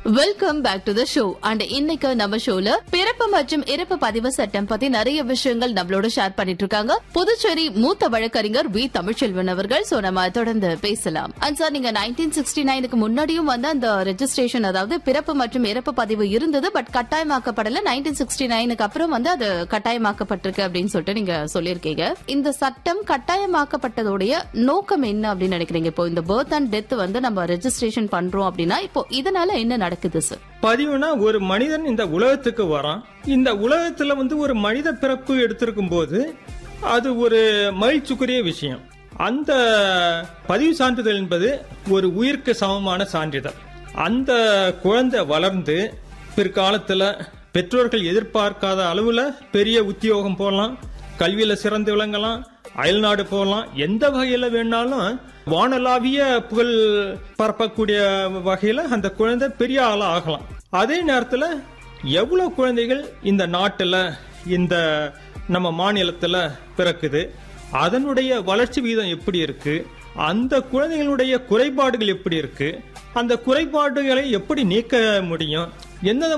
welcome back to the show and இன்னைக்கு நம்ம ஷோல பிறப்பு மற்றும் இறப்பு பதிவு சட்டம் பத்தி நிறைய விஷயங்கள் நம்மளோட ஷேர் பண்ணிட்டு இருக்காங்க புதுச்சேரி மூத்த வழக்கறிஞர் வி தமிழ்ச்செல்வன் அவர்கள் சோ நம்ம தொடர்ந்து பேசலாம் அண்ட் சார் நீங்க நைன்டீன் சிக்ஸ்டி நைனுக்கு முன்னாடியும் வந்து அந்த ரெஜிஸ்ட்ரேஷன் அதாவது பிறப்பு மற்றும் இறப்பு பதிவு இருந்தது பட் கட்டாயமாக்கப்படல நைன்டீன் சிக்ஸ்டி நைனுக்கு அப்புறம் வந்து அது கட்டாயமாக்கப்பட்டிருக்கு அப்படின்னு சொல்லிட்டு நீங்க சொல்லியிருக்கீங்க இந்த சட்டம் கட்டாயமாக்கப்பட்டதோடைய நோக்கம் என்ன அப்படின்னு நினைக்கிறீங்க இப்போ இந்த பர்த் அண்ட் டெத் வந்து நம்ம ரெஜிஸ்ட்ரேஷன் பண்றோம் அப்படின்னா இப்போ இதனால என்ன நடக்குது சார் பதிவுனா ஒரு மனிதன் இந்த உலகத்துக்கு வரான் இந்த உலகத்துல வந்து ஒரு மனித பிறப்பு எடுத்திருக்கும் போது அது ஒரு மகிழ்ச்சிக்குரிய விஷயம் அந்த பதிவு சான்றிதழ் என்பது ஒரு உயிருக்கு சமமான சான்றிதழ் அந்த குழந்தை வளர்ந்து பிற்காலத்துல பெற்றோர்கள் எதிர்பார்க்காத அளவுல பெரிய உத்தியோகம் போடலாம் கல்வியில சிறந்து விளங்கலாம் அயல்நாடு போகலாம் எந்த வகையில வேணாலும் வானலாவிய புகழ் பரப்பக்கூடிய வகையில அந்த குழந்தை பெரிய ஆளா ஆகலாம் அதே நேரத்துல எவ்வளவு குழந்தைகள் இந்த நாட்டுல இந்த நம்ம மாநிலத்துல பிறக்குது அதனுடைய வளர்ச்சி வீதம் எப்படி இருக்கு அந்த குழந்தைகளுடைய குறைபாடுகள் எப்படி இருக்கு அந்த குறைபாடுகளை எப்படி நீக்க முடியும் எந்தெந்த